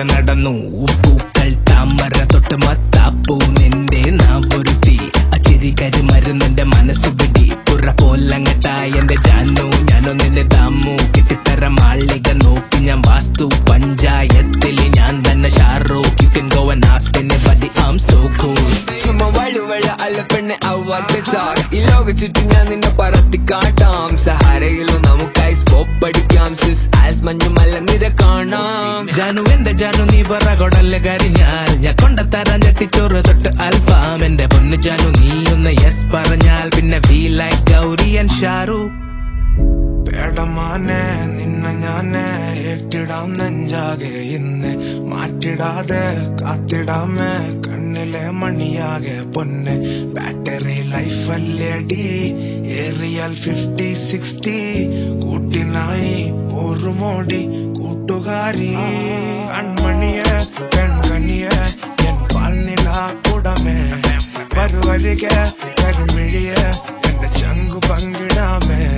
കുറെ നടന്നു പൂക്കൾ താമര തൊട്ട് മത്താപ്പൂ നിന്റെ നാവൊരു തീ അച്ചിരിക്കരി മരുന്നെന്റെ മനസ്സ് പിടി പുറ പോലങ്ങട്ടായ എന്റെ ജാനു ഞാനോ നിന്റെ ദാമു കെട്ടിത്തര മാളിക നോക്കി ഞാൻ വാസ്തു പഞ്ചായത്തിൽ ഞാൻ തന്നെ Shahrukh you can go and ask anybody I am so cool ചുമ വഴുവഴ അല്ല പെണ്ണെ ഔവാക്ക് talk. ഈ ലോക ചുറ്റും ഞാൻ നിന്നെ പറത്തി കാട്ടാം സഹാരയിലും നമുക്കായി സ്പോപ്പ് പഠിക്കാം സിസ് ആസ് മഞ്ഞുമല്ല നിര കാണാം ജാനു എന്റെ ജാനു നീ പറ കൊടല്ല കരിഞ്ഞാൽ ഞാൻ കൊണ്ടത്തരാൻ ചട്ടിച്ചോറ് തൊട്ട് അൽഫാം എന്റെ പൊന്നു ജാനു നീ ഒന്ന് യെസ് പറഞ്ഞാൽ പിന്നെ be like Gauri and Shahrukh പേടമാനെ നിന്നെ ഞാന് ഏറ്റിടാം നെഞ്ചാകെ ഇന്ന് മാറ്റിടാതെ കാത്തിടാമേ കണ്ണിലെ മണിയാകെ പൊന്ന് ബാറ്ററി ലൈഫ് അല്ലേടി ഏറിയാൽ ഫിഫ്റ്റി സിക്സ്റ്റി കൂട്ടിനായി പോറുമോടി കൂട്ടുകാരി കൺമണിയെ പെൺകണിയെ എൻ പാൽനില കുടമേ വരുവരികെ കരിമിഴിയെ എന്റെ ചങ്കു പങ്കിടാമേ